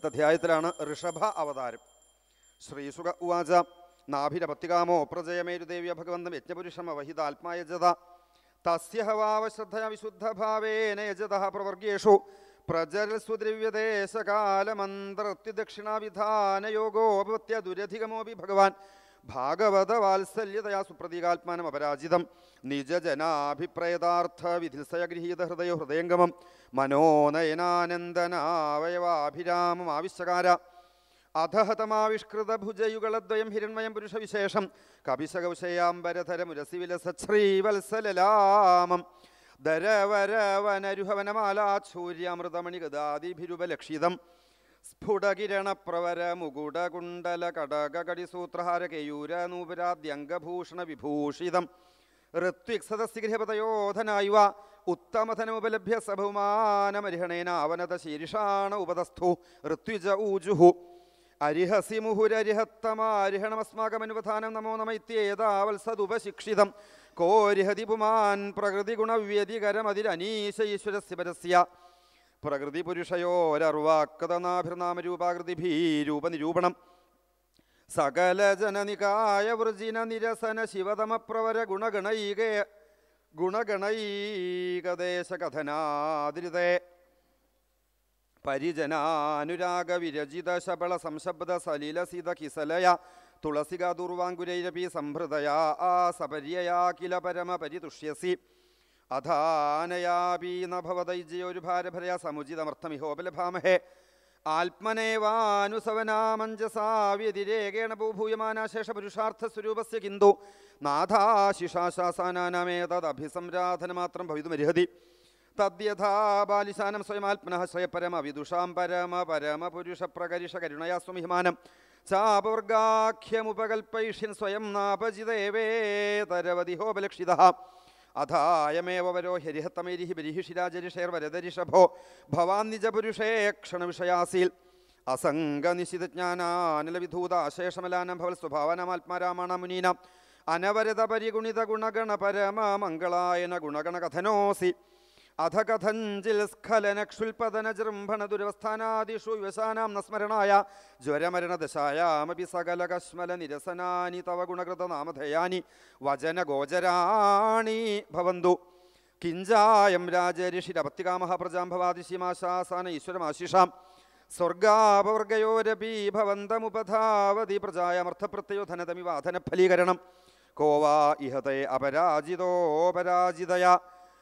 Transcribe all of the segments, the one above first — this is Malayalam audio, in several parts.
അടുത്ത അധ്യായത്തിലാണ് ഋഷഭ അവതാരം ശ്രീസുഖ ഉവാച നാഭിരപത്തികാമോ പ്രജയമേരുദേവ്യ ഭഗവന്തം യജ്ഞപുരുഷം അവഹിതാത്മായജത തസ്യ ഹവാവശ്രദ്ധയ വിശുദ്ധഭാവേന യജത പ്രവർഗേഷു പ്രജരസ്വദ്രവ്യദേശകാലമന്ത്രത്യദക്ഷിണാവിധാനയോഗോപത്യ ദുരധികമോപി ഭഗവാൻ ഭാഗവത വാത്സല്യതയാ സുപ്രതീകാത്മാനം അപരാജിതം നിജജനാഭിപ്രേതാർത്ഥ വിധിൽസയ ഗൃഹീത ഹൃദയ ഹൃദയംഗമം മനോനയനാനന്ദനാവയവാഭിരാമം ആവിശ്യകാര അധഹതമാവിഷ്കൃതഭുജയുഗളദ്വയം ഹിരൺമയം പുരുഷവിശേഷം കപിശകൗശയാംബരധരമുരസിവിലസശ്രീവത്സലലാമം ദരവരവനരുഹവനമാലാച്ഛൂര്യാമൃതമണിഗദാദിഭിരുപലക്ഷിതം സ്ഫുടകിരണപ്രവര മുകുടകുണ്ടല കടകടിസൂത്രഹാര കേയൂര നൂപുരാദ്യംഗഭൂഷണ വിഭൂഷിതം ഋത്വിക്സദസ്യഗൃഹപതയോധനായുവ ഉത്തമധനമുപലഭ്യ സഭുമാനമരിഹണേന അവനത ശീർഷാണ ഉപതസ്ഥു ഋത്വിജ ഊജുഹു അരിഹസി മുഹുരരിഹത്തമാരിഹണമസ്മാകമനുവധാനം നമോ നമ ഇത്യേതാവത്സതുപശിക്ഷിതം കോരിഹതി പുമാൻ പ്രകൃതി ഗുണവ്യതികരമതിരനീശ ഈശ്വരസ്യ പരസ്യ പ്രകൃതി പുരുഷയോരർവാക്കതനാഭിർനാമരൂപാകൃതിഭീരൂപനിരൂപണം സകല ജനനികായ വൃജിന നിരസന ശിവതമപ്രവര ഗുണഗണൈകേ ഗുണഗണൈകദേശകഥനാതിരിതേ പരിജനാനുരാഗ വിരചിത ശബള സംശബ്ദ സലില സീത കിസലയ തുളസിക ദുർവാങ്കുരൈരപി സംഭൃതയാ ആ സപര്യയാ കില പരമ പരിതുഷ്യസി അധാനയാപി നഭവതൈജയൊരു ഭാരഭരയ സമുചിതമർത്ഥമിഹോപലഭാമഹേ ആത്മനേവാനുസവനാമഞ്ജസാ വ്യതിരേകേണ ഭൂഭൂയമാനാശേഷ പുരുഷാർത്ഥ സ്വരൂപസ്യ കിന്തു നാഥാശിഷാശാസാനാമേതദഭിസംരാധനമാത്രം ഭവിതുമർഹതി തദ്യഥാ ബാലിശാനം സ്വയമാത്മനഃ ശ്രയപരമ വിദുഷാം പരമ പരമ പുരുഷ പ്രകരിഷ കരുണയാ സ്വമിഹിമാനം ചാപവർഗാഖ്യമുപകൽപ്പൈഷ്യൻ സ്വയം നാപജിതേവേതരവതിഹോപലക്ഷിത അഥായമേവ വരോ ഹരിഹത്തമേരിഹി ബരിഹിഷിരാജരിഷേർവരദരിഷഭോ ഭവാൻ നിജപുരുഷേ ക്ഷണവിഷയാസീൽ അസംഗനിശിതജ്ഞാനാനലവിധൂതാശേഷമലാനം ഭവൽ സ്വഭാവനമാത്മാരാമണ മുനീന അനവരത പരിഗുണിത ഗുണഗണ പരമ മംഗളായന ഗുണഗണ കഥനോസി അധ കഥഞ്ചിൽ സ്ഖലന ക്ഷുൽപതന ജൃംഭണ ദുരവസ്ഥാനാദിഷു വ്യവസാനാം നസ്മരണായ ജ്വരമരണദശായാമപി സകല കശ്മല നിരസനാനി തവ ഗുണകൃത നാമധേയാനി വചനഗോചരാണി ഭവന്തു കിഞ്ചായം രാജരിഷിരപത്തികാമഹ പ്രജാം ഭവാദിശിമാശാസാന ഈശ്വരമാശിഷാം സ്വർഗാപവർഗയോരപി ഭവന്തമുപധാവതി പ്രജായമർത്ഥപ്രത്യയോ ധനതമിവ അധനഫലീകരണം കോവാ ഇഹത്തെ അപരാജിതോപരാജിതയ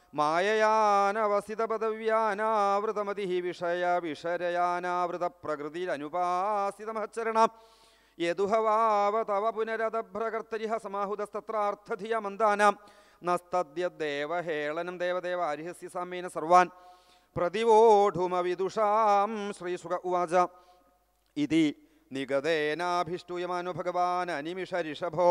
മായയാനവസിതപദവ്യാനാവൃതമതി വിഷയ വിഷരയാനാവൃത പ്രകൃതിരനുപാസിതമഹച്ചരണ യദുഹവാവ തവ പുനരതഭ്രകർത്തരിഹ സമാഹുതസ്തത്രാർത്ഥധിയ മന്ദാനാം നസ്തദ്യദ്ദേവഹേളനം ദേവദേവ അരിഹസ്യ സാമ്യേന സർവാൻ പ്രതിവോഢുമവിദുഷാം ശ്രീസുഖ ഉവാച ഇതി നിഗതേനാഭിഷ്ടൂയമാനോ ഭഗവാൻ അനിമിഷ ഋഷഭോ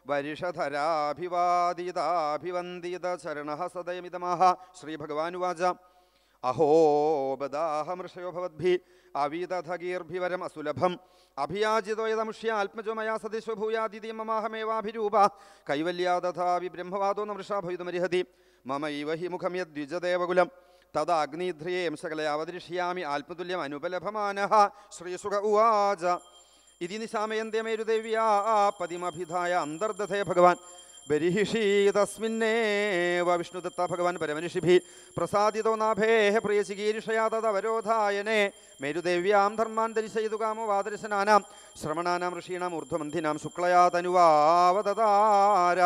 വരിഷധരാഭിവാദിതാഭിവന്ദിത ചരണ സദയമിതമാഹ ശ്രീഭഗവാനുവാച അഹോ ബദാഹമൃഷയോ ഭവദ്ഭി അവിദധഗീർഭിവരം അസുലഭം അഭിയാചിതോ യദമുഷ്യ ആത്മജോ മയാ സദിശ്വഭൂയാദിതി മമാഹമേവാഭിരൂപ കൈവല്യാദധാവി ബ്രഹ്മവാദോ നമൃഷാ ഭവിതുമരിഹതി മമൈവ ഹി മുഖം യദ്വിജദേവകുലം തദാഗ്നിധ്രിയേം ശകലയാവതിരിഷ്യാമി ആത്മതുല്യം അനുപലഭമാനഃ ശ്രീസുഖ ഉവാച ഇതി നിശാമയന്ത്യമേരുദേവ്യാ പതിമഭിധായ അന്തർദധേ ഭഗവാൻ ബരിഹിഷി തസ്മിന്നേവ വിഷ്ണുദത്ത ഭഗവാൻ പരമനിഷിഭി പ്രസാദിതോ നാഭേഹ പ്രിയചികീരിഷയാ തദവരോധായനെ മേരുദേവ്യാം ധർമാൻ ദരിശയിതു കാമോ വാദർശനാനാം ശ്രമണാനാം ഋഷീണാം ഊർധ്വമന്ധിനാം ശുക്ലയാ തനുവാവതാര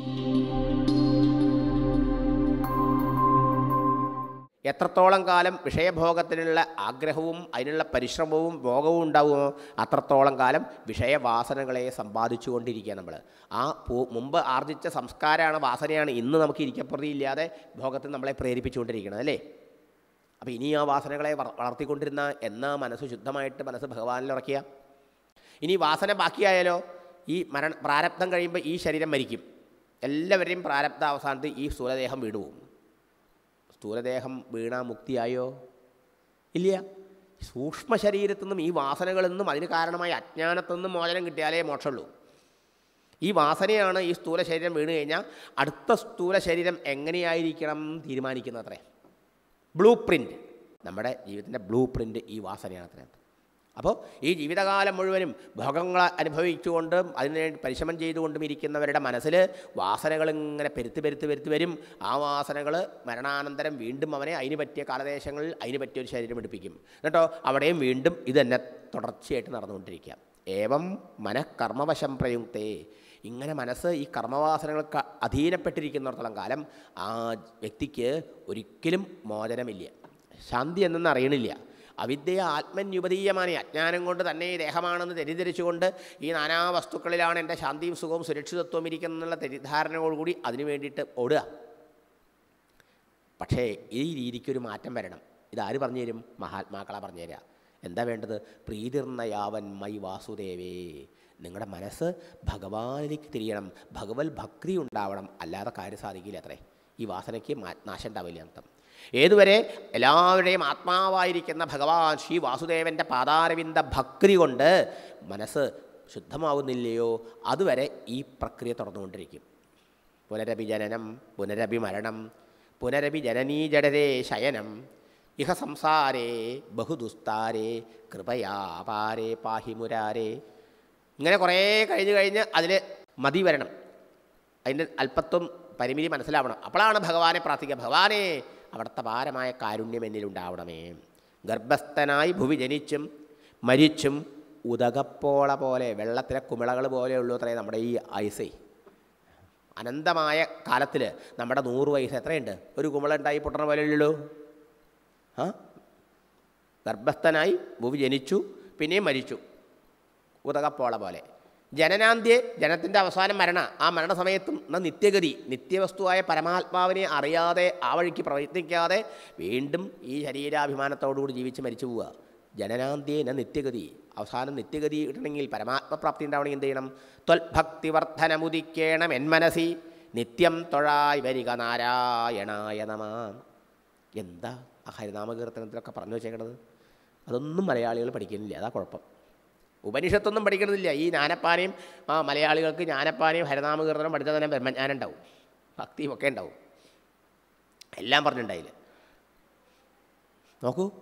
എത്രത്തോളം കാലം വിഷയഭോഗത്തിനുള്ള ആഗ്രഹവും അതിനുള്ള പരിശ്രമവും ഭോഗവും ഉണ്ടാവുമോ അത്രത്തോളം കാലം വിഷയവാസനകളെ സമ്പാദിച്ചു കൊണ്ടിരിക്കുക നമ്മൾ ആ പൂ മുമ്പ് ആർജിച്ച സംസ്കാരമാണ് വാസനയാണ് ഇന്ന് നമുക്ക് ഇരിക്കപ്രതിയില്ലാതെ ഭോഗത്തിൽ നമ്മളെ പ്രേരിപ്പിച്ചുകൊണ്ടിരിക്കുന്നത് അല്ലേ അപ്പോൾ ഇനി ആ വാസനകളെ വള- വളർത്തിക്കൊണ്ടിരുന്ന എന്നാ മനസ്സ് ശുദ്ധമായിട്ട് മനസ്സ് ഭഗവാനിൽ ഇറക്കിയ ഇനി വാസന ബാക്കിയായാലോ ഈ മരണ പ്രാരബ്ധം കഴിയുമ്പോൾ ഈ ശരീരം മരിക്കും എല്ലാവരെയും പ്രാരബ്ധ അവസാനത്ത് ഈ സ്ഥൂലദേഹം വീണുപോകും സ്ഥൂലദേഹം വീണാ മുക്തിയായോ ഇല്ല സൂക്ഷ്മ ശരീരത്തു നിന്നും ഈ വാസനകളിൽ നിന്നും അതിന് കാരണമായ അജ്ഞാനത്തിൽ നിന്നും മോചനം കിട്ടിയാലേ മോക്ഷമുള്ളൂ ഈ വാസനയാണ് ഈ സ്ഥൂല ശരീരം വീണ് കഴിഞ്ഞാൽ അടുത്ത സ്ഥൂല ശരീരം എങ്ങനെയായിരിക്കണം തീരുമാനിക്കുന്നത്രേ ബ്ലൂ പ്രിൻ്റ് നമ്മുടെ ജീവിതത്തിൻ്റെ ബ്ലൂ പ്രിൻ്റ് ഈ വാസനയാണ് അത്രേ അപ്പോൾ ഈ ജീവിതകാലം മുഴുവനും ഭോഗങ്ങൾ അനുഭവിച്ചുകൊണ്ടും അതിനു വേണ്ടി പരിശ്രമം ചെയ്തുകൊണ്ടും ഇരിക്കുന്നവരുടെ മനസ്സിൽ വാസനകൾ ഇങ്ങനെ പെരുത്ത് പെരുത്ത് പെരുത്ത് വരും ആ വാസനകൾ മരണാനന്തരം വീണ്ടും അവനെ അതിന് പറ്റിയ കാലദേശങ്ങളിൽ അതിന് പറ്റിയ ഒരു ശരീരം എടുപ്പിക്കും എന്നിട്ടോ അവിടെയും വീണ്ടും ഇത് തന്നെ തുടർച്ചയായിട്ട് നടന്നുകൊണ്ടിരിക്കാം ഏവം മനഃകർമ്മവശം പ്രയുക്തേ ഇങ്ങനെ മനസ്സ് ഈ കർമ്മവാസനകൾക്ക് അധീനപ്പെട്ടിരിക്കുന്നിടത്തോളം കാലം ആ വ്യക്തിക്ക് ഒരിക്കലും മോചനമില്ല ശാന്തി എന്നൊന്നും അറിയണില്ല അവിദ്യ ആത്മന്യുപതീയമാണ് അജ്ഞാനം കൊണ്ട് തന്നെ ഈ ദേഹമാണെന്ന് തെറ്റിദ്ധരിച്ചുകൊണ്ട് ഈ നാനാ വസ്തുക്കളിലാണ് എൻ്റെ ശാന്തിയും സുഖവും സുരക്ഷിതത്വവും ഇരിക്കുന്നുള്ള തെറ്റിദ്ധാരണയോടുകൂടി അതിനു വേണ്ടിയിട്ട് ഓടുക പക്ഷേ ഈ രീതിക്കൊരു മാറ്റം വരണം ഇതാര് പറഞ്ഞു തരും മഹാത്മാക്കളെ പറഞ്ഞു തരിക എന്താ വേണ്ടത് പ്രീതിർന്ന യാവൻ മൈ വാസുദേവേ നിങ്ങളുടെ മനസ്സ് ഭഗവാനിലേക്ക് തിരിയണം ഭഗവത് ഭക്തി ഉണ്ടാവണം അല്ലാതെ കാര്യം സാധിക്കില്ല അത്രേ ഈ വാസനയ്ക്ക് മാ നാശം ഉണ്ടാവില്ല അർത്ഥം ഏതുവരെ എല്ലാവരുടെയും ആത്മാവായിരിക്കുന്ന ഭഗവാൻ ശ്രീ വാസുദേവൻ്റെ പാതാരവിന്ദ ഭക്തി കൊണ്ട് മനസ്സ് ശുദ്ധമാവുന്നില്ലയോ അതുവരെ ഈ പ്രക്രിയ തുടർന്നുകൊണ്ടിരിക്കും പുനരപി ജനനം പുനരപി മരണം പുനരപി ജനനീ ജഡരേ ശയനം ഇഹ സംസാരേ ബഹുദുസ്താരേ കൃപയാപാരേ പാഹി മുരാരേ ഇങ്ങനെ കുറേ കഴിഞ്ഞ് കഴിഞ്ഞ് അതിൽ മതി വരണം അതിൻ്റെ അല്പത്വം പരിമിതി മനസ്സിലാവണം അപ്പോഴാണ് ഭഗവാനെ പ്രാർത്ഥിക്കുക ഭഗവാനെ അവിടുത്തെ പാരമായ കാരുണ്യം എന്നിലുണ്ടാവണമേ ഗർഭസ്ഥനായി ഭുവി ജനിച്ചും മരിച്ചും ഉദകപ്പോള പോലെ വെള്ളത്തിലെ കുമിളകൾ പോലെയുള്ളൂ അത്രേ നമ്മുടെ ഈ ഐസേ അനന്തമായ കാലത്തിൽ നമ്മുടെ നൂറ് വയസ്സ് എത്രയുണ്ട് ഒരു കുമിള ഉണ്ടായി പൊട്ടണ പോലെയുള്ളൂ ആ ഗർഭസ്ഥനായി ഭൂമി ജനിച്ചു പിന്നെയും മരിച്ചു ഉദകപ്പോള പോലെ ജനനാന്ത്യെ ജനത്തിൻ്റെ അവസാനം മരണ ആ മരണസമയത്തും എന്ന നിത്യഗതി നിത്യവസ്തുവായ പരമാത്മാവിനെ അറിയാതെ ആ വഴിക്ക് പ്രയത്നിക്കാതെ വീണ്ടും ഈ ശരീരാഭിമാനത്തോടുകൂടി ജീവിച്ച് മരിച്ചു പോവുക ജനനാന്ത്യേന നിത്യഗതി അവസാനം നിത്യഗതി കിട്ടണമെങ്കിൽ പരമാത്മപ്രാപ്തി ഉണ്ടാവണമെങ്കിൽ എന്ത് ചെയ്യണം ത്വൽഭക്തിവർദ്ധനമുദിക്കേണം എന്മനസി നിത്യം തൊഴായി വരിക നാരായണായ നമ എന്താ ആ ഹരിനാമകീർത്തനത്തിലൊക്കെ പറഞ്ഞു വെച്ചേക്കണത് അതൊന്നും മലയാളികൾ പഠിക്കുന്നില്ല അതാ കുഴപ്പം ഉപനിഷത്തൊന്നും പഠിക്കണമെന്നില്ല ഈ ജ്ഞാനപ്പാനയും ആ മലയാളികൾക്ക് ജ്ഞാനപ്പാനയും ഹരിനാമകീർത്തനം പഠിച്ചാൽ തന്നെ ബ്രഹ്മജ്ഞാനം ഉണ്ടാവും ഭക്തിയും ഒക്കെ ഉണ്ടാവും എല്ലാം പറഞ്ഞിട്ടുണ്ടായില്ല നോക്കൂ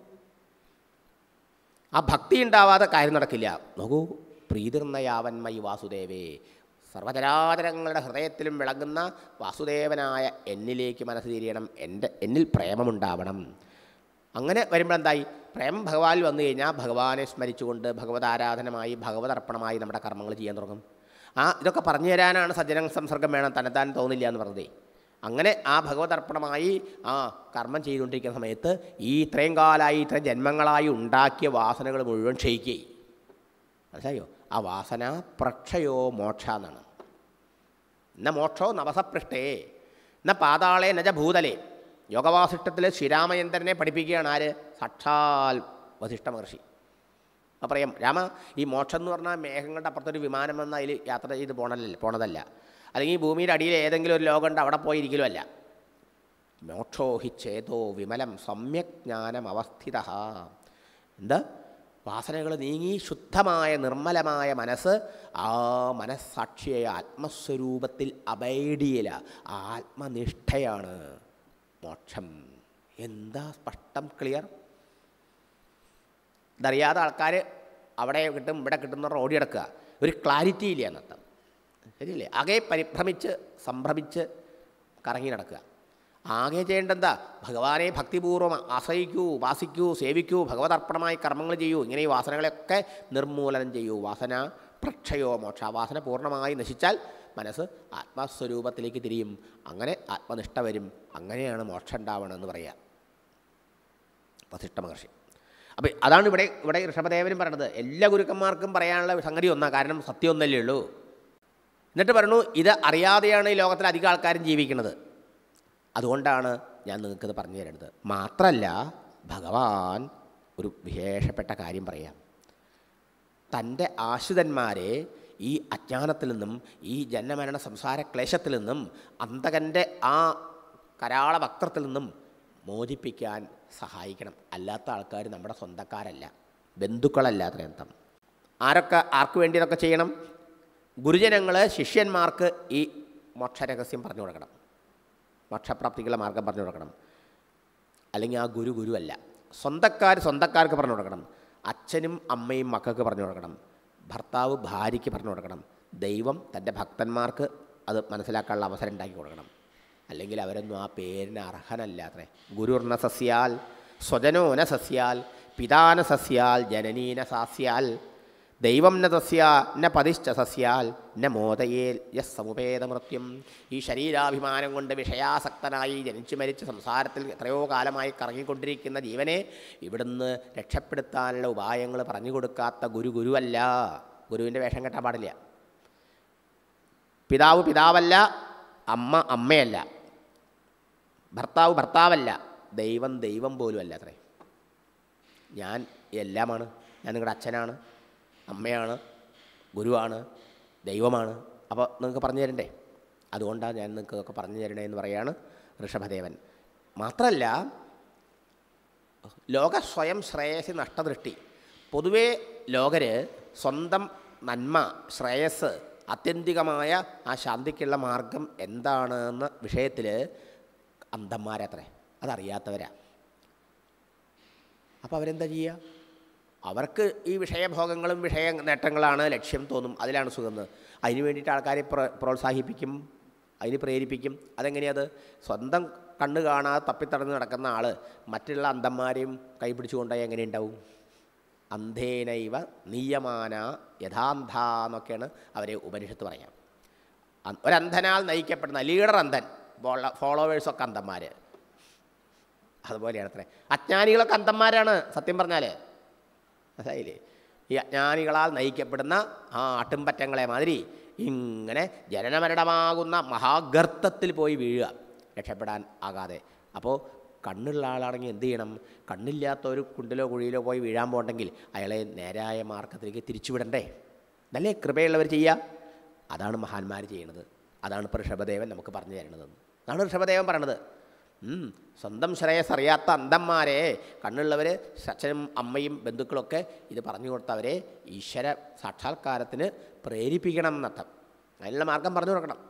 ആ ഭക്തി ഉണ്ടാവാതെ കാര്യം നടക്കില്ല നോക്കൂ പ്രീതിർന്ന യാവന്മയി വാസുദേവേ സർവചരാചരങ്ങളുടെ ഹൃദയത്തിലും വിളങ്ങുന്ന വാസുദേവനായ എന്നിലേക്ക് മനസ്സ് തിരിയണം എൻ്റെ എന്നിൽ പ്രേമമുണ്ടാവണം അങ്ങനെ വരുമ്പോൾ എന്തായി പ്രേമം ഭഗവാനിൽ വന്നു കഴിഞ്ഞാൽ ഭഗവാനെ സ്മരിച്ചുകൊണ്ട് ഭഗവത് ആരാധനമായി ഭഗവതർപ്പണമായി നമ്മുടെ കർമ്മങ്ങൾ ചെയ്യാൻ തുടങ്ങും ആ ഇതൊക്കെ പറഞ്ഞു തരാനാണ് സജ്ജന സംസർഗം വേണം തന്നെത്താൻ തോന്നില്ല എന്ന് പറഞ്ഞതേ അങ്ങനെ ആ ഭഗവതർപ്പണമായി ആ കർമ്മം ചെയ്തുകൊണ്ടിരിക്കുന്ന സമയത്ത് ഈ ഇത്രയും കാലമായി ഇത്രയും ജന്മങ്ങളായി ഉണ്ടാക്കിയ വാസനകൾ മുഴുവൻ ക്ഷയിക്കുകയും മനസ്സിലായോ ആ വാസന പ്രക്ഷയോ മോക്ഷ എന്നാണ് എന്ന മോക്ഷോ നവസപൃഷ്ടേ എന്ന പാതാളെ നജ ഭൂതലേ യോഗവാസിഷ്ടത്തിൽ ശ്രീരാമചന്ദ്രനെ പഠിപ്പിക്കുകയാണ് ആര് സാക്ഷാൽ വസിഷ്ഠ മഹർഷി അപ്പോൾ പറയാം രാമ ഈ മോക്ഷം എന്ന് പറഞ്ഞാൽ മേഘങ്ങളുടെ അപ്പുറത്തൊരു വിമാനം വന്ന് അതിൽ യാത്ര ചെയ്ത് പോണല്ല പോണതല്ല അല്ലെങ്കിൽ ഈ ഭൂമിയുടെ അടിയിൽ ഏതെങ്കിലും ഒരു ലോകമുണ്ട് അവിടെ പോയിരിക്കലുമല്ല മോക്ഷോ ഹി ചേതോ വിമലം സമ്യക് ജ്ഞാനം അവസ്ഥിത എന്താ വാസനകൾ നീങ്ങി ശുദ്ധമായ നിർമ്മലമായ മനസ്സ് ആ മനസ്സാക്ഷിയായ ആത്മസ്വരൂപത്തിൽ അബൈഡിയല ആത്മനിഷ്ഠയാണ് മോക്ഷം എന്താ സ്പഷ്ടം ക്ലിയർ ഇതറിയാതെ ആൾക്കാർ അവിടെ കിട്ടും ഇവിടെ കിട്ടും എന്ന് പറഞ്ഞ് ഓടി കിടക്കുക ഒരു ക്ലാരിറ്റി ഇല്ല എന്നർത്ഥം ശരിയല്ലേ ആകെ പരിഭ്രമിച്ച് സംഭ്രമിച്ച് കറങ്ങി നടക്കുക ആകെ ചെയ്യേണ്ടെന്താ ഭഗവാനെ ഭക്തിപൂർവ്വം ആശ്രയിക്കൂ ഉപാസിക്കൂ സേവിക്കൂ ഭഗവതർപ്പണമായി കർമ്മങ്ങൾ ചെയ്യൂ ഇങ്ങനെ ഈ വാസനകളെയൊക്കെ നിർമൂലനം ചെയ്യൂ വാസന പ്രക്ഷയോ മോക്ഷ വാസന പൂർണ്ണമായി നശിച്ചാൽ മനസ്സ് ആത്മസ്വരൂപത്തിലേക്ക് തിരിയും അങ്ങനെ ആത്മനിഷ്ഠ വരും അങ്ങനെയാണ് മോക്ഷം ഉണ്ടാവണമെന്ന് പറയാം വസിഷ്ഠ മഹർഷി അപ്പോൾ അതാണ് ഇവിടെ ഇവിടെ ഋഷഭദേവനും പറയണത് എല്ലാ ഗുരുക്കന്മാർക്കും പറയാനുള്ള സംഗതി ഒന്നാ കാരണം സത്യം ഒന്നല്ലേ ഉള്ളൂ എന്നിട്ട് പറഞ്ഞു ഇത് അറിയാതെയാണ് ഈ ലോകത്തിൽ അധികം ആൾക്കാരും ജീവിക്കുന്നത് അതുകൊണ്ടാണ് ഞാൻ നിങ്ങൾക്കത് പറഞ്ഞു തരുന്നത് മാത്രമല്ല ഭഗവാൻ ഒരു വിശേഷപ്പെട്ട കാര്യം പറയാം തൻ്റെ ആശ്രിതന്മാരെ ഈ അജ്ഞാനത്തിൽ നിന്നും ഈ ജന്മമരണ സംസാര ക്ലേശത്തിൽ നിന്നും അന്തകൻ്റെ ആ കരാള വക്രത്തിൽ നിന്നും മോചിപ്പിക്കാൻ സഹായിക്കണം അല്ലാത്ത ആൾക്കാർ നമ്മുടെ സ്വന്തക്കാരല്ല ബന്ധുക്കളല്ല അത്രയന്തം ആരൊക്കെ ആർക്ക് വേണ്ടി ഇതൊക്കെ ചെയ്യണം ഗുരുജനങ്ങൾ ശിഷ്യന്മാർക്ക് ഈ മോക്ഷരഹസ്യം പറഞ്ഞു കൊടുക്കണം മോക്ഷപ്രാപ്തിക്കുള്ള മാർഗം പറഞ്ഞു കൊടുക്കണം അല്ലെങ്കിൽ ആ ഗുരു ഗുരുവല്ല സ്വന്തക്കാർ സ്വന്തക്കാർക്ക് പറഞ്ഞു കൊടുക്കണം അച്ഛനും അമ്മയും മക്കൾക്ക് പറഞ്ഞു കൊടുക്കണം ഭർത്താവ് ഭാര്യയ്ക്ക് പറഞ്ഞു കൊടുക്കണം ദൈവം തൻ്റെ ഭക്തന്മാർക്ക് അത് മനസ്സിലാക്കാനുള്ള അവസരം ഉണ്ടാക്കി കൊടുക്കണം അല്ലെങ്കിൽ അവരൊന്നും ആ പേരിന് അർഹനല്ല അത്രേ ഗുരുർണ സസ്യാൽ സ്വജനോന സസ്യാൽ പിതാന സസ്യാൽ ജനനീന സാസ്യാൽ ദൈവം ന തസ്യാ ന പതിശ്ച സസ്യാൽ ന മോദയേൽ യസ് സമുപേതമൃത്യം ഈ ശരീരാഭിമാനം കൊണ്ട് വിഷയാസക്തനായി ജനിച്ചു മരിച്ച സംസാരത്തിൽ എത്രയോ കാലമായി കറങ്ങിക്കൊണ്ടിരിക്കുന്ന ജീവനെ ഇവിടുന്ന് രക്ഷപ്പെടുത്താനുള്ള ഉപായങ്ങൾ പറഞ്ഞു കൊടുക്കാത്ത ഗുരു ഗുരുവല്ല ഗുരുവിൻ്റെ വേഷം കെട്ടാൻ പാടില്ല പിതാവ് പിതാവല്ല അമ്മ അമ്മയല്ല ഭർത്താവ് ഭർത്താവല്ല ദൈവം ദൈവം പോലും അല്ല അത്രേ ഞാൻ എല്ലാമാണ് ഞാൻ നിങ്ങളുടെ അച്ഛനാണ് അമ്മയാണ് ഗുരുവാണ് ദൈവമാണ് അപ്പോൾ നിങ്ങൾക്ക് പറഞ്ഞു തരണ്ടേ അതുകൊണ്ടാണ് ഞാൻ നിങ്ങൾക്ക് ഒക്കെ പറഞ്ഞു തരണേ എന്ന് പറയാണ് ഋഷഭദേവൻ മാത്രമല്ല ലോക സ്വയം ശ്രേയസ് നഷ്ടദൃഷ്ടി പൊതുവേ ലോകര് സ്വന്തം നന്മ ശ്രേയസ് ആത്യന്തികമായ ആ ശാന്തിക്കുള്ള മാർഗം എന്താണെന്ന വിഷയത്തിൽ അന്ധന്മാരത്രേ അതറിയാത്തവരാ അപ്പോൾ അവരെന്താ ചെയ്യുക അവർക്ക് ഈ വിഷയഭോഗങ്ങളും വിഷയ നേട്ടങ്ങളാണ് ലക്ഷ്യം തോന്നും അതിലാണ് സുഖം അതിന് വേണ്ടിയിട്ട് ആൾക്കാരെ പ്ര- പ്രോത്സാഹിപ്പിക്കും അതിന് പ്രേരിപ്പിക്കും അതെങ്ങനെയത് സ്വന്തം കണ്ണ് കാണാതെ തപ്പിത്തടന്ന് നടക്കുന്ന ആൾ മറ്റുള്ള അന്ധന്മാരെയും കൈപിടിച്ചുകൊണ്ടായി എങ്ങനെ ഉണ്ടാവും അന്ധേനൈവ നീയമാന യഥാന്ധ എന്നൊക്കെയാണ് അവരെ ഉപനിഷത്ത് പറയാം അ- ഒരന്ധനാൽ നയിക്കപ്പെടുന്ന ലീഡർ അന്ധൻ ഫോളോവേഴ്സൊക്കെ അന്ധന്മാർ അതുപോലെയാണ് അത്രേ അജ്ഞാനികളൊക്കെ അന്ധന്മാരാണ് സത്യം പറഞ്ഞാൽ മനസ്സിലായില്ലേ ഈ അജ്ഞാനികളാൽ നയിക്കപ്പെടുന്ന ആ ആട്ടുംപറ്റങ്ങളെ മാതിരി ഇങ്ങനെ ജനനമരണമാകുന്ന മഹാഗർത്തത്തിൽ പോയി വീഴുക രക്ഷപ്പെടാൻ ആകാതെ അപ്പോൾ കണ്ണുള്ള ആളാണെങ്കിൽ എന്ത് ചെയ്യണം കണ്ണില്ലാത്ത ഒരു കുണ്ടിലോ കുഴിയിലോ പോയി വീഴാൻ പോകണ്ടെങ്കിൽ അയാളെ നേരായ മാർഗത്തിലേക്ക് തിരിച്ചുവിടണ്ടേ നല്ല കൃപയുള്ളവർ ചെയ്യുക അതാണ് മഹാന്മാർ ചെയ്യണത് അതാണ് ഇപ്പോൾ ഋഷഭദേവൻ നമുക്ക് പറഞ്ഞു തരുന്നത് അതാണ് ഋഷഭദേവൻ പറയണത് ഉം, സ്വന്തം ശ്രേയസ് അറിയാത്ത അന്ധന്മാരെ കണ്ണുള്ളവർ അച്ഛനും അമ്മയും ബന്ധുക്കളൊക്കെ ഇത് പറഞ്ഞു കൊടുത്തവരെ ഈശ്വര സാക്ഷാത്കാരത്തിന് പ്രേരിപ്പിക്കണം എന്നർത്ഥം അതിനുള്ള മാർഗം പറഞ്ഞു കൊടുക്കണം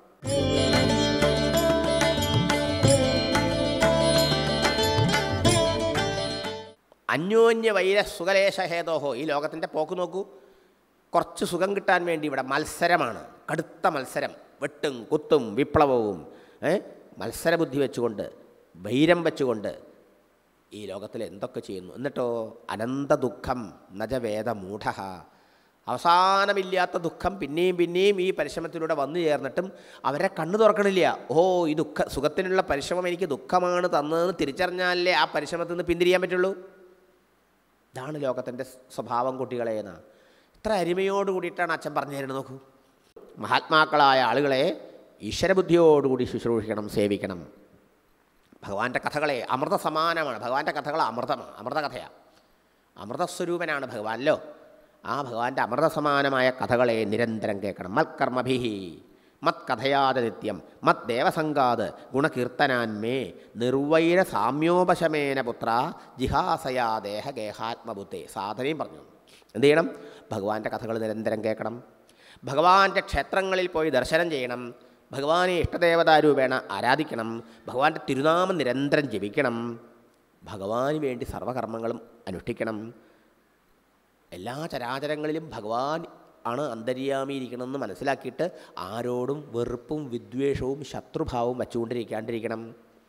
അന്യോന്യ വൈര സുഖലേശ ഹേതോഹോ ഈ ലോകത്തിൻ്റെ പോക്ക് നോക്കൂ കുറച്ച് സുഖം കിട്ടാൻ വേണ്ടി ഇവിടെ മത്സരമാണ് കടുത്ത മത്സരം വെട്ടും കുത്തും വിപ്ലവവും ഏ? മത്സരബുദ്ധി വെച്ചുകൊണ്ട് വൈരം വെച്ചുകൊണ്ട് ഈ ലോകത്തിൽ എന്തൊക്കെ ചെയ്യുന്നു എന്നിട്ടോ അനന്ത ദുഃഖം നജവേദ മൂഢ അവസാനമില്ലാത്ത ദുഃഖം പിന്നെയും പിന്നെയും ഈ പരിശ്രമത്തിലൂടെ വന്നു ചേർന്നിട്ടും അവരെ കണ്ണു തുറക്കണില്ല ഓ ഈ ദുഃഖ സുഖത്തിനുള്ള പരിശ്രമം എനിക്ക് ദുഃഖമാണ് തന്നതെന്ന് തിരിച്ചറിഞ്ഞാലേ ആ പരിശ്രമത്തിൽ നിന്ന് പിന്തിരിയാൻ പറ്റുള്ളൂ ഇതാണ് ലോകത്തിൻ്റെ സ്വഭാവം കുട്ടികളെ എന്ന് ഇത്ര അരിമയോട് കൂടിയിട്ടാണ് അച്ഛൻ പറഞ്ഞു തരുന്നത് നോക്കൂ മഹാത്മാക്കളായ ആളുകളെ ഈശ്വരബുദ്ധിയോടുകൂടി ശുശ്രൂഷിക്കണം സേവിക്കണം ഭഗവാന്റെ കഥകളെ അമൃത സമാനമാണ് ഭഗവാന്റെ കഥകൾ അമൃതമാണ് അമൃത കഥയാണ് അമൃതസ്വരൂപനാണ് ഭഗവാനല്ലോ ആ ഭഗവാന്റെ അമൃത സമാനമായ കഥകളെ നിരന്തരം കേൾക്കണം മത്കർമ്മഭിഹി മത് കഥയാത നിത്യം മത് ദേവസംഗാത് ഗുണകീർത്തനാന്മേ നിർവൈര സാമ്യോപശമേന പുത്ര ജിഹാസയാ ദേഹ ഗേഹാത്മബുദ്ധേ സാധനയും പറഞ്ഞു എന്ത് ചെയ്യണം ഭഗവാന്റെ കഥകൾ നിരന്തരം കേൾക്കണം ഭഗവാന്റെ ക്ഷേത്രങ്ങളിൽ പോയി ദർശനം ചെയ്യണം ഭഗവാനെ ഇഷ്ടദേവതാരൂപേണ ആരാധിക്കണം ഭഗവാന്റെ തിരുനാമം നിരന്തരം ജപിക്കണം ഭഗവാന് വേണ്ടി സർവകർമ്മങ്ങളും അനുഷ്ഠിക്കണം എല്ലാ ചരാചരങ്ങളിലും ഭഗവാൻ ആണ് അന്തര്യാമിയിരിക്കണമെന്ന് മനസ്സിലാക്കിയിട്ട് ആരോടും വെറുപ്പും വിദ്വേഷവും ശത്രുഭാവവും വച്ചുകൊണ്ടിരിക്കാണ്ടിരിക്കണം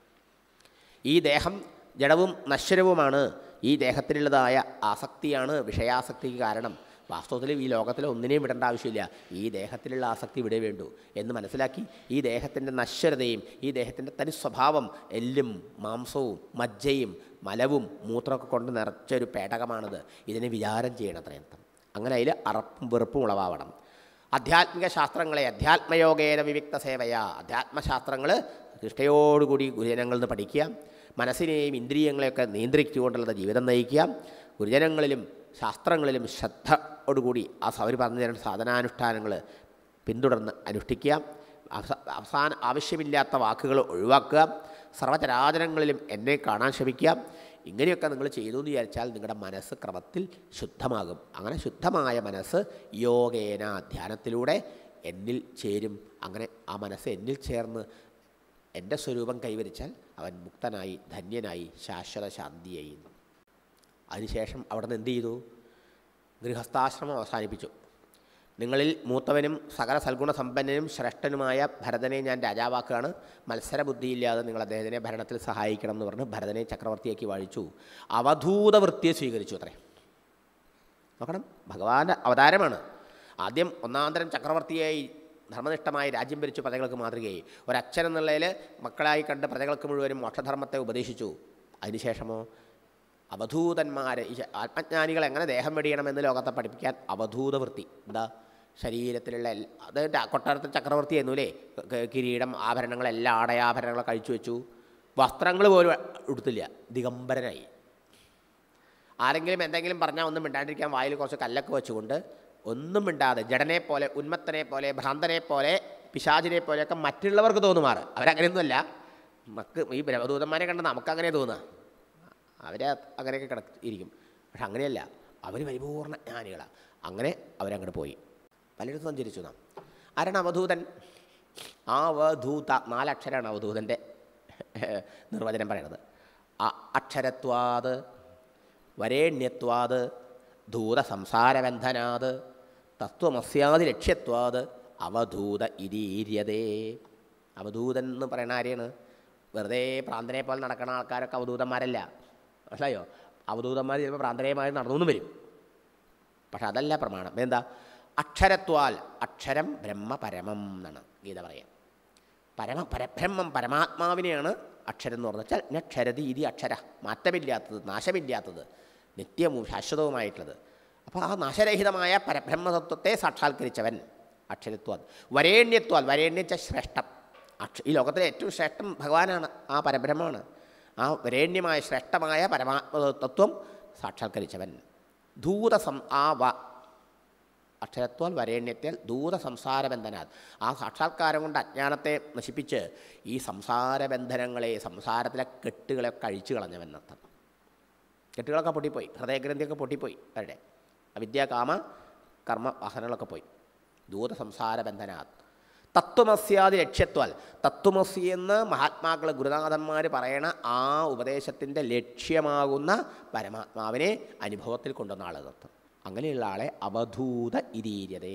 ഈ ദേഹം ജഡവും നശ്വരവുമാണ് ഈ ദേഹത്തിലുള്ളതായ ആസക്തിയാണ് വിഷയാസക്തിക്ക് കാരണം വാസ്തവത്തിൽ ഈ ലോകത്തിൽ ഒന്നിനെയും വിടേണ്ട ആവശ്യമില്ല ഈ ദേഹത്തിലുള്ള ആസക്തി ഇവിടെ വേണ്ടു എന്ന് മനസ്സിലാക്കി ഈ ദേഹത്തിൻ്റെ നശ്വരതയും ഈ ദേഹത്തിൻ്റെ തനി സ്വഭാവം എല്ലും മാംസവും മജ്ജയും മലവും മൂത്രമൊക്കെ കൊണ്ട് നിറച്ചൊരു പേടകമാണിത് ഇതിനെ വിചാരം ചെയ്യണം അത്രയും അങ്ങനെ അതിൽ അറപ്പും വെറുപ്പും ഉളവാവണം ആധ്യാത്മിക ശാസ്ത്രങ്ങളെ അധ്യാത്മയോഗേന വിവിക്ത സേവയ അധ്യാത്മശാസ്ത്രങ്ങൾ നിഷ്ഠയോടുകൂടി ഗുരുജനങ്ങളിൽ നിന്ന് പഠിക്കുക മനസ്സിനെയും ഇന്ദ്രിയങ്ങളെയൊക്കെ നിയന്ത്രിച്ചുകൊണ്ടുള്ള ജീവിതം നയിക്കുക ഗുരുജനങ്ങളിലും ശാസ്ത്രങ്ങളിലും ശ്രദ്ധയോടുകൂടി ആ അവർ പറഞ്ഞു തരുന്ന സാധനാനുഷ്ഠാനങ്ങൾ പിന്തുടർന്ന് അനുഷ്ഠിക്കുക അവസ- അവസാന ആവശ്യമില്ലാത്ത വാക്കുകൾ ഒഴിവാക്കുക സർവചരാചരങ്ങളിലും എന്നെ കാണാൻ ശ്രമിക്കുക ഇങ്ങനെയൊക്കെ നിങ്ങൾ ചെയ്തു എന്ന് വിചാരിച്ചാൽ നിങ്ങളുടെ മനസ്സ് ക്രമത്തിൽ ശുദ്ധമാകും അങ്ങനെ ശുദ്ധമായ മനസ്സ് യോഗേന ധ്യാനത്തിലൂടെ എന്നിൽ ചേരും അങ്ങനെ ആ മനസ്സ് എന്നിൽ ചേർന്ന് എൻ്റെ സ്വരൂപം കൈവരിച്ചാൽ അവൻ മുക്തനായി ധന്യനായി ശാശ്വത ശാന്തിയായി അതിനുശേഷം അവിടെ നിന്ന് എന്ത് ചെയ്തു ഗൃഹസ്ഥാശ്രമം അവസാനിപ്പിച്ചു നിങ്ങളിൽ മൂത്തവനും സകല സൽഗുണ സമ്പന്നനും ശ്രേഷ്ഠനുമായ ഭരതനെ ഞാൻ രാജാവാക്കുകയാണ് മത്സരബുദ്ധിയില്ലാതെ നിങ്ങൾ അദ്ദേഹത്തിനെ ഭരണത്തിൽ സഹായിക്കണം എന്ന് പറഞ്ഞ് ഭരതനെ ചക്രവർത്തിയാക്കി വാഴിച്ചു അവധൂത വൃത്തിയെ സ്വീകരിച്ചു അത്രേ നോക്കണം ഭഗവാന്റെ അവതാരമാണ് ആദ്യം ഒന്നാന്തരം ചക്രവർത്തിയായി ധർമ്മനിഷ്ഠമായി രാജ്യം ഭരിച്ചു പ്രജകൾക്ക് മാതൃകയായി ഒരച്ഛൻ എന്നുള്ളതിൽ മക്കളായി കണ്ട് പ്രജകൾക്ക് മുഴുവനും മോക്ഷധർമ്മത്തെ ഉപദേശിച്ചു അതിനുശേഷമോ അവധൂതന്മാരെ ഈ ആത്മജ്ഞാനികൾ എങ്ങനെ ദേഹം വെടിയണമെന്ന് ലോകത്തെ പഠിപ്പിക്കാൻ അവധൂത വൃത്തി എന്താ ശരീരത്തിലുള്ള എല്ലാ- അത് ര- കൊട്ടാരത്തിൽ ചക്രവർത്തി ആയിരുന്നു അല്ലേ ക- കിരീടം ആഭരണങ്ങളെല്ലാം ആടയാഭരണങ്ങളൊക്കെ കഴിച്ചു വെച്ചു വസ്ത്രങ്ങൾ പോലും ഉടുത്തില്ല ദിഗംബരനായി ആരെങ്കിലും എന്തെങ്കിലും പറഞ്ഞാൽ ഒന്നും മിണ്ടാണ്ടിരിക്കാൻ വായിൽ കുറച്ച് കല്ലൊക്കെ വെച്ചുകൊണ്ട് ഒന്നും മിണ്ടാതെ ജഡനെ പോലെ ഉന്മത്തനെ പോലെ ഭ്രാന്തനെ പോലെ പിശാചിനെ പോലെയൊക്കെ മറ്റുള്ളവർക്ക് തോന്നുമാറ് അവരങ്ങനെയൊന്നുമല്ല നമുക്ക് ഈ ബ്രഹ്മദൂതന്മാരെ കണ്ട് നമുക്കങ്ങനെ തോന്നുക അവരെ അങ്ങനെയൊക്കെ കിട ഇരിക്കും പക്ഷെ അങ്ങനെയല്ല അവർ പരിപൂർണ ജ്ഞാനികളാണ് അങ്ങനെ അവരങ്ങോട്ട് പോയി പലയിടത്തും സഞ്ചരിച്ചു നാം ആരാണ് അവധൂതൻ അവധൂത നാലക്ഷരമാണ് അവധൂതൻ്റെ നിർവചനം പറയണത് അ അക്ഷരത്വാത് വരേണ്യത്വാത് ധൂത സംസാരബന്ധനാത് തത്വമസ്യാദി ലക്ഷ്യത്വാത് അവധൂത ഇരീര്യതേ അവധൂതൻ എന്ന് പറയുന്ന ആരെയാണ് വെറുതെ പ്രാന്തനെ പോലെ നടക്കുന്ന ആൾക്കാരൊക്കെ അവധൂതന്മാരല്ല മനസ്സിലായോ അവധൂതന്മാർ ചിലപ്പോൾ പ്രാന്തനേയമായി നടന്നു വരും പക്ഷെ അതല്ല പ്രമാണം എന്താ അക്ഷരത്വാൽ അക്ഷരം ബ്രഹ്മ പരമം എന്നാണ് ഗീത പറയുക പരമ പരബ്രഹ്മം പരമാത്മാവിനെയാണ് അക്ഷരം എന്ന് പറഞ്ഞാൽ വെച്ചാൽ നക്ഷരതി ഇതി അക്ഷര മാറ്റമില്ലാത്തത് നാശമില്ലാത്തത് നിത്യവും ശാശ്വതവുമായിട്ടുള്ളത് അപ്പോൾ ആ നാശരഹിതമായ പരബ്രഹ്മതത്വത്തെ സാക്ഷാത്കരിച്ചവൻ അക്ഷരത്വാൽ വരേണ്യത്വാൽ വരേണ്യച്ച ശ്രേഷ്ഠം അക്ഷ ഈ ലോകത്തിലെ ഏറ്റവും ശ്രേഷ്ഠം ഭഗവാനാണ് ആ പരബ്രഹ്മമാണ് ആ വരേണ്യമായ ശ്രേഷ്ഠമായ പരമാത്മതത്വം സാക്ഷാത്കരിച്ചവൻ ധൂത സം ആ വ അക്ഷരത്വാൽ വരേണ്യത്താൽ ദൂത സംസാരബന്ധനാൽ ആ സാക്ഷാത്കാരം കൊണ്ട് അജ്ഞാനത്തെ നശിപ്പിച്ച് ഈ സംസാരബന്ധനങ്ങളെ സംസാരത്തിലെ കെട്ടുകളെ കഴിച്ചു കളഞ്ഞവൻ അർത്ഥം കെട്ടുകളൊക്കെ പൊട്ടിപ്പോയി ഹൃദയഗ്രന്ഥിയൊക്കെ പൊട്ടിപ്പോയി അവരുടെ അവിദ്യ കാമ കർമ്മ വാസനകളൊക്കെ പോയി ദൂത സംസാരബന്ധനാത് തത്വമസ്യാദി ലക്ഷ്യത്വാൽ തത്വമസി എന്ന് മഹാത്മാക്കൾ ഗുരുനാഥന്മാർ പറയണ ആ ഉപദേശത്തിൻ്റെ ലക്ഷ്യമാകുന്ന പരമാത്മാവിനെ അനുഭവത്തിൽ കൊണ്ടുവന്ന ആളെ തത്വം അങ്ങനെയുള്ള ആളെ അവധൂത ഇരീര്യതേ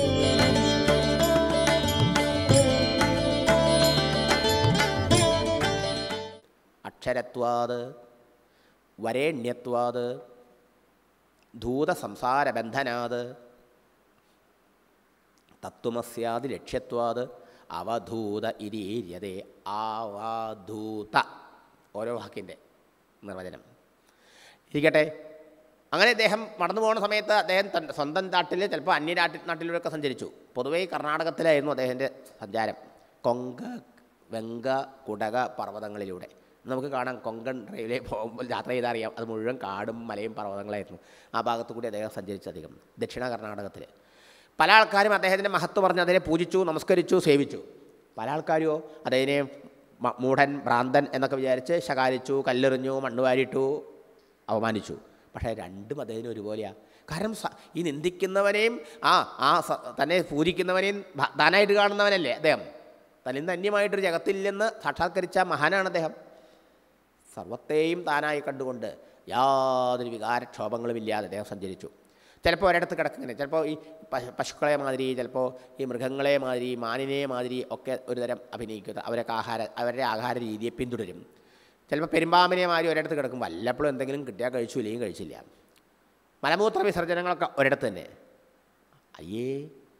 അക്ഷരത്വാത് വരേണ്യത്വാത് ധൂത സംസാരബന്ധനാത് തത്വമസ്യാദി ലക്ഷ്യത്വാത് അവധൂത ഇരീര്യതേ അവധൂത ഓരോ വാക്കിൻ്റെ നിർവചനം ഇരിക്കട്ടെ അങ്ങനെ അദ്ദേഹം നടന്നു പോകുന്ന സമയത്ത് അദ്ദേഹം തൻ- സ്വന്തം നാട്ടിൽ ചിലപ്പോൾ അന്യ നാട്ടിൽ നാട്ടിലൂടെയൊക്കെ സഞ്ചരിച്ചു പൊതുവേ ഈ കർണാടകത്തിലായിരുന്നു അദ്ദേഹത്തിൻ്റെ സഞ്ചാരം കൊങ്ക വെങ്ക കുടക പർവ്വതങ്ങളിലൂടെ നമുക്ക് കാണാം കൊങ്കൺ റെയിലേ പോകുമ്പോൾ യാത്ര ചെയ്താൽ അറിയാം അത് മുഴുവൻ കാടും മലയും പർവ്വതങ്ങളായിരുന്നു ആ ഭാഗത്തു കൂടി അദ്ദേഹം സഞ്ചരിച്ചധികം ദക്ഷിണ കർണാടകത്തിൽ പല ആൾക്കാരും അദ്ദേഹത്തിൻ്റെ മഹത്വം പറഞ്ഞ് അതിനെ പൂജിച്ചു നമസ്കരിച്ചു സേവിച്ചു പല ആൾക്കാരുമോ അദ്ദേഹത്തിനെ മ- മൂഢൻ ഭ്രാന്തൻ എന്നൊക്കെ വിചാരിച്ച് ശകാരിച്ചു കല്ലെറിഞ്ഞു മണ്ണ് വാരിയിട്ടു അവമാനിച്ചു പക്ഷേ രണ്ടും അദ്ദേഹത്തിന് ഒരുപോലെയാണ് കാരണം സ- ഈ നിന്ദിക്കുന്നവനെയും ആ ആ സ- തന്നെ പൂജിക്കുന്നവനെയും ഭ- താനായിട്ട് കാണുന്നവനല്ലേ അദ്ദേഹം തന്നിൽ നിന്ന് അന്യമായിട്ടൊരു ജഗത്തില്ലെന്ന് സാക്ഷാത്കരിച്ച മഹാനാണ് അദ്ദേഹം സർവത്തെയും താനായി കണ്ടുകൊണ്ട് യാതൊരു വികാരക്ഷോഭങ്ങളും ഇല്ലാതെ അദ്ദേഹം സഞ്ചരിച്ചു ചിലപ്പോൾ ഒരിടത്ത് കിടക്കിങ്ങനെ ചിലപ്പോൾ ഈ പശു പശുക്കളെ മാതിരി ചിലപ്പോൾ ഈ മൃഗങ്ങളെ മാതിരി മാനിനെ മാതിരി ഒക്കെ ഒരു തരം അഭിനയിക്കുക അവരൊക്കെ ആഹാര അവരുടെ ആഹാര രീതിയെ പിന്തുടരും ചിലപ്പോൾ പെരുമ്പാമ്പിനെ മാതിരി ഒരിടത്ത് കിടക്കും വല്ലപ്പോഴും എന്തെങ്കിലും കിട്ടിയാൽ കഴിച്ചു ഇല്ലെങ്കിൽ കഴിച്ചില്ല മലമൂത്ര വിസർജനങ്ങളൊക്കെ ഒരിടത്ത് തന്നെ അയ്യേ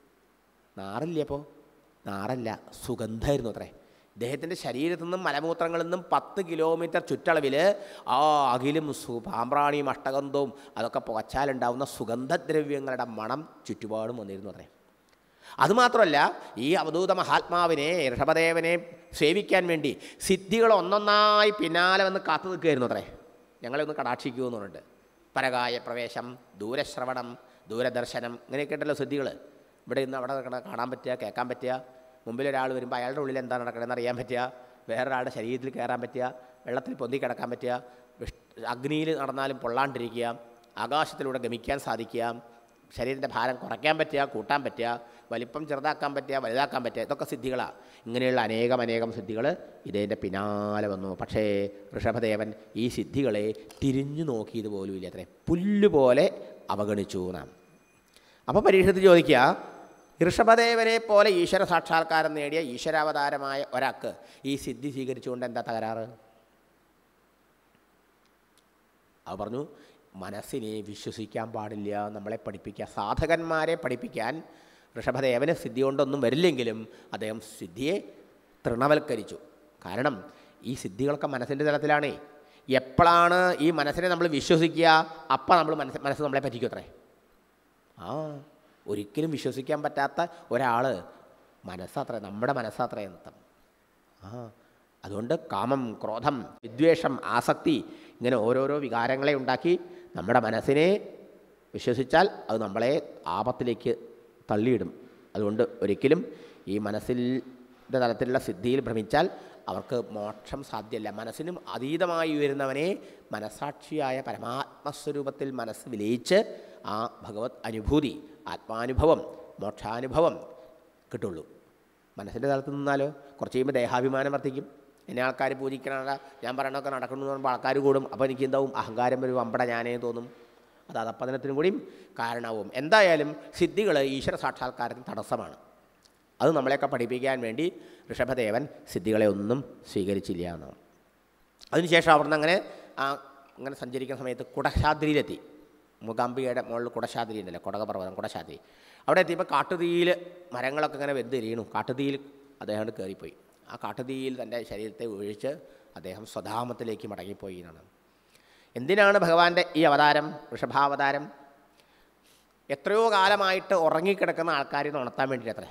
നാറില്ലേ അപ്പോൾ നാറല്ല സുഗന്ധമായിരുന്നു അത്രേ ഇദ്ദേഹത്തിൻ്റെ ശരീരത്തു നിന്നും മലമൂത്രങ്ങളിൽ നിന്നും പത്ത് കിലോമീറ്റർ ചുറ്റളവിൽ ആ അകിലും സു പാമ്പ്രാണിയും അഷ്ടഗന്ധവും അതൊക്കെ പുകച്ചാലുണ്ടാവുന്ന സുഗന്ധദ്രവ്യങ്ങളുടെ മണം ചുറ്റുപാടും വന്നിരുന്നു അത്രേ അതുമാത്രമല്ല ഈ അവധൂത മഹാത്മാവിനെ ഋഷഭദേവനെ സേവിക്കാൻ വേണ്ടി സിദ്ധികൾ ഒന്നൊന്നായി പിന്നാലെ വന്ന് കാത്തു നിൽക്കുകയായിരുന്നു അത്രേ ഞങ്ങളെ ഒന്ന് കടാക്ഷിക്കൂ എന്ന് പറഞ്ഞിട്ട് പരകായ പ്രവേശം ദൂരശ്രവണം ദൂരദർശനം ഇങ്ങനെയൊക്കെ ഉണ്ടല്ലോ സിദ്ധികൾ ഇവിടെ ഇന്ന് അവിടെ നടക്കണ കാണാൻ പറ്റുക കേൾക്കാൻ പറ്റുക മുമ്പിൽ ഒരാൾ വരുമ്പോൾ അയാളുടെ ഉള്ളിൽ എന്താ നടക്കണമെന്ന് അറിയാൻ പറ്റുക വേറൊരാളുടെ ശരീരത്തിൽ കയറാൻ പറ്റുക വെള്ളത്തിൽ പൊന്തി കിടക്കാൻ പറ്റുക വിഷ് അഗ്നിയിൽ നടന്നാലും പൊള്ളാണ്ടിരിക്കുക ആകാശത്തിലൂടെ ഗമിക്കാൻ സാധിക്കുക ശരീരത്തിൻ്റെ ഭാരം കുറയ്ക്കാൻ പറ്റുക കൂട്ടാൻ പറ്റുക വലിപ്പം ചെറുതാക്കാൻ പറ്റുക വലുതാക്കാൻ പറ്റുക ഇതൊക്കെ സിദ്ധികളാണ് ഇങ്ങനെയുള്ള അനേകം അനേകം സിദ്ധികൾ ഇതിൻ്റെ പിന്നാലെ വന്നു പക്ഷേ ഋഷഭദേവൻ ഈ സിദ്ധികളെ തിരിഞ്ഞു നോക്കിയത് പോലും ഇല്ല അത്രേ പുല്ല് പോലെ അവഗണിച്ചു നാം അപ്പോൾ പരീക്ഷത്തിൽ ചോദിക്കുക ഋഷഭദേവനെ പോലെ ഈശ്വര സാക്ഷാത്കാരം നേടിയ ഈശ്വരാവതാരമായ ഒരാൾക്ക് ഈ സിദ്ധി സ്വീകരിച്ചുകൊണ്ട് എന്താ തകരാറ് അത് പറഞ്ഞു മനസ്സിനെ വിശ്വസിക്കാൻ പാടില്ല നമ്മളെ പഠിപ്പിക്കുക സാധകന്മാരെ പഠിപ്പിക്കാൻ ഋഷഭദേവന് സിദ്ധി കൊണ്ടൊന്നും വരില്ലെങ്കിലും അദ്ദേഹം സിദ്ധിയെ തൃണവൽക്കരിച്ചു കാരണം ഈ സിദ്ധികളൊക്കെ മനസ്സിൻ്റെ തലത്തിലാണേ എപ്പോഴാണ് ഈ മനസ്സിനെ നമ്മൾ വിശ്വസിക്കുക അപ്പം നമ്മൾ മനസ്സ് മനസ്സ് നമ്മളെ പറ്റിക്കും അത്രേ ആ ഒരിക്കലും വിശ്വസിക്കാൻ പറ്റാത്ത ഒരാൾ മനസ്സാത്രേ നമ്മുടെ മനസ്സാത്രേ എന്നർത്ഥം ആ അതുകൊണ്ട് കാമം ക്രോധം വിദ്വേഷം ആസക്തി ഇങ്ങനെ ഓരോരോ വികാരങ്ങളെ ഉണ്ടാക്കി നമ്മുടെ മനസ്സിനെ വിശ്വസിച്ചാൽ അത് നമ്മളെ ആപത്തിലേക്ക് തള്ളിയിടും അതുകൊണ്ട് ഒരിക്കലും ഈ മനസ്സിൻ്റെ തലത്തിലുള്ള സിദ്ധിയിൽ ഭ്രമിച്ചാൽ അവർക്ക് മോക്ഷം സാധ്യമല്ല മനസ്സിനും അതീതമായി ഉയരുന്നവനെ മനസാക്ഷിയായ പരമാത്മസ്വരൂപത്തിൽ മനസ്സ് വിലയിച്ച് ആ ഭഗവത് അനുഭൂതി ആത്മാനുഭവം മോക്ഷാനുഭവം കിട്ടുള്ളൂ മനസ്സിൻ്റെ തലത്ത് നിന്നാലോ കുറച്ച് കഴിയുമ്പോൾ ദേഹാഭിമാനം വർദ്ധിക്കും എന്നെ ആൾക്കാർ പൂജിക്കണ ഞാൻ പറയണതൊക്കെ നടക്കുന്നു എന്ന് പറയുമ്പോൾ ആൾക്കാർ കൂടും അപ്പോൾ എനിക്ക് എന്താവും അഹങ്കാരം ഒരു വമ്പട ഞാനേ തോന്നും അത് അതപ്പതനത്തിനും കൂടിയും കാരണമാവും എന്തായാലും സിദ്ധികൾ ഈശ്വര സാക്ഷാത്കാരത്തിന് തടസ്സമാണ് അത് നമ്മളെയൊക്കെ പഠിപ്പിക്കാൻ വേണ്ടി ഋഷഭദേവൻ സിദ്ധികളെ ഒന്നും സ്വീകരിച്ചില്ല എന്നാണ് അതിനുശേഷം അവിടുന്ന് അങ്ങനെ ആ അങ്ങനെ സഞ്ചരിക്കുന്ന സമയത്ത് കുടശാദ്രിയിലെത്തി മൂകാംബികയുടെ മുകളിൽ കുടശാദ്രി ഉണ്ടല്ലോ കുടകപർവ്വതം കുടശാദ്രി അവിടെ എത്തിയപ്പോൾ കാട്ടുതീയിൽ മരങ്ങളൊക്കെ ഇങ്ങനെ വെന്തെരിയണു കാട്ടുതീയിൽ അദ്ദേഹം കയറിപ്പോയി ആ കാട്ടുതീയിൽ തൻ്റെ ശരീരത്തെ ഒഴിച്ച് അദ്ദേഹം സ്വധാമത്തിലേക്ക് മടങ്ങിപ്പോയി എന്നാണ് എന്തിനാണ് ഭഗവാന്റെ ഈ അവതാരം വൃഷഭാവതാരം എത്രയോ കാലമായിട്ട് ഉറങ്ങിക്കിടക്കുന്ന ആൾക്കാരെ ഉണർത്താൻ വേണ്ടിയിട്ടത്രേ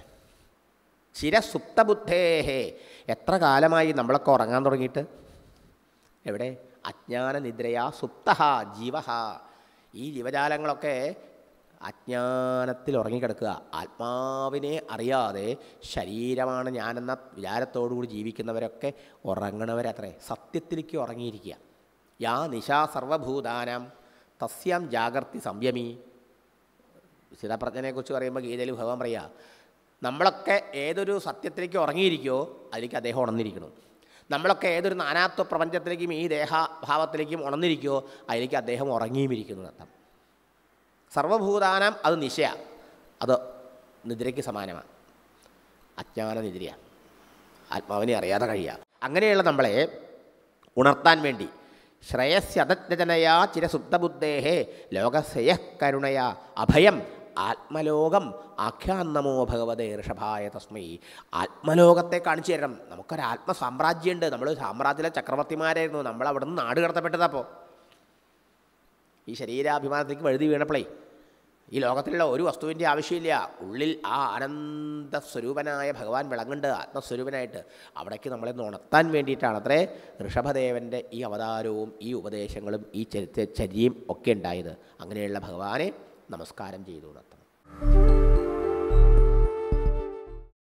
ചിരസുപ്തബുദ്ധേഹേ എത്ര കാലമായി നമ്മളൊക്കെ ഉറങ്ങാൻ തുടങ്ങിയിട്ട് എവിടെ അജ്ഞാന നിദ്രയാ സുപ്ത ജീവ ഈ ജീവജാലങ്ങളൊക്കെ അജ്ഞാനത്തിൽ ഉറങ്ങിക്കിടക്കുക ആത്മാവിനെ അറിയാതെ ശരീരമാണ് ഞാനെന്ന വിചാരത്തോടുകൂടി ജീവിക്കുന്നവരൊക്കെ ഉറങ്ങണവരത്രേ സത്യത്തിലേക്ക് ഉറങ്ങിയിരിക്കുക യാ നിശാ സർവഭൂതാനാം തസ്യാം ജാഗർത്തി സംയമി സ്ഥിതപ്രജ്ഞനെക്കുറിച്ച് പറയുമ്പോൾ ഗീതയിൽ ഭഗവാൻ പറയുക നമ്മളൊക്കെ ഏതൊരു സത്യത്തിലേക്ക് ഉറങ്ങിയിരിക്കുമോ അതിലേക്ക് അദ്ദേഹം ഉണർന്നിരിക്കണം നമ്മളൊക്കെ ഏതൊരു നാനാത്വ പ്രപഞ്ചത്തിലേക്കും ഈ ദേഹഭാവത്തിലേക്കും ഉണർന്നിരിക്കുമോ അതിലേക്ക് അദ്ദേഹം ഉറങ്ങിയും ഇരിക്കുന്നു അർത്ഥം സർവഭൂതാനം അത് നിശയ അത് നിദ്രയ്ക്ക് സമാനമാണ് അജ്ഞാന നിദ്രയ ആത്മാവിനെ അറിയാതെ കഴിയുക അങ്ങനെയുള്ള നമ്മളെ ഉണർത്താൻ വേണ്ടി ശ്രേയസ്യതജ്ഞജനയാ ചിരസുപ്തബുദ്ധേഹേ ലോകസ്യ കരുണയാ അഭയം ആത്മലോകം ആഖ്യാന്നമോ ഭഗവതേ ഋഷഭായ തസ്മൈ ആത്മലോകത്തെ കാണിച്ചു തരണം നമുക്കൊരു ആത്മസാമ്രാജ്യമുണ്ട് നമ്മൾ സാമ്രാജ്യത്തിലെ ചക്രവർത്തിമാരായിരുന്നു നമ്മൾ അവിടെ നിന്ന് നാട് കടത്തപ്പെട്ടതപ്പോൾ ഈ ശരീരാഭിമാനത്തിലേക്ക് വഴുതി വീണപ്പോഴേ ഈ ലോകത്തിലുള്ള ഒരു വസ്തുവിൻ്റെ ആവശ്യമില്ല ഉള്ളിൽ ആ ആനന്ദ സ്വരൂപനായ ഭഗവാൻ വിളങ്ങുന്നുണ്ട് ആത്മസ്വരൂപനായിട്ട് അവിടേക്ക് നമ്മളെ ഉണർത്താൻ വേണ്ടിയിട്ടാണ് അത്രേ ഋഷഭദേവൻ്റെ ഈ അവതാരവും ഈ ഉപദേശങ്ങളും ഈ ചരിത്ര ചര്യയും ഒക്കെ ഉണ്ടായത് അങ്ങനെയുള്ള ഭഗവാനെ നമസ്കാരം ചെയ്തു നടത്തണം